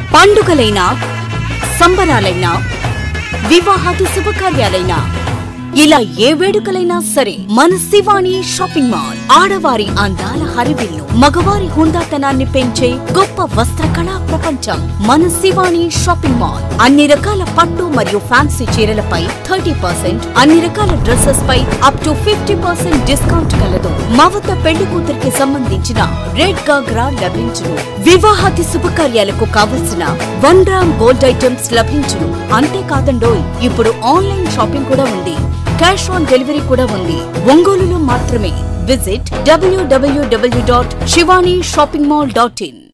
పండుగలైనా సంబరాలైనా వివాహాది శుభకార్యాలైనా ఇలా ఏ వేడుకలైనా సరే మన శివాణి షాపింగ్ మాల్ ఆడవారి అందాల హరివిల్లు మగవారి హుందాతనాన్ని పెంచే గొప్ప వస్త్ర కళా ప్రపంచం మన శివాణి షాపింగ్ మాల్ అన్ని రకాల పట్టు మరియు ఫ్యాన్సీ చీరలపై థర్టీ పర్సెంట్ అన్ని రకాల డ్రెస్సెస్ పై up to fifty percent discount కలదు మా వద్ద పెళ్లి కూతురికి సంబంధించిన రెడ్ గాగ్రా లభించును వివాహాది శుభకార్యాలకు కావలసిన వన్ గ్రామ్ గోల్డ్ ఐటమ్స్ లభించును అంతేకాదండోయ్ ఇప్పుడు ఆన్లైన్ షాపింగ్ కూడా ఉంది క్యాష్ ఆన్ డెలివరీ కూడా ఉంది ఒంగోలులో మాత్రమే visit W W W dot Shivani shopping mall dot in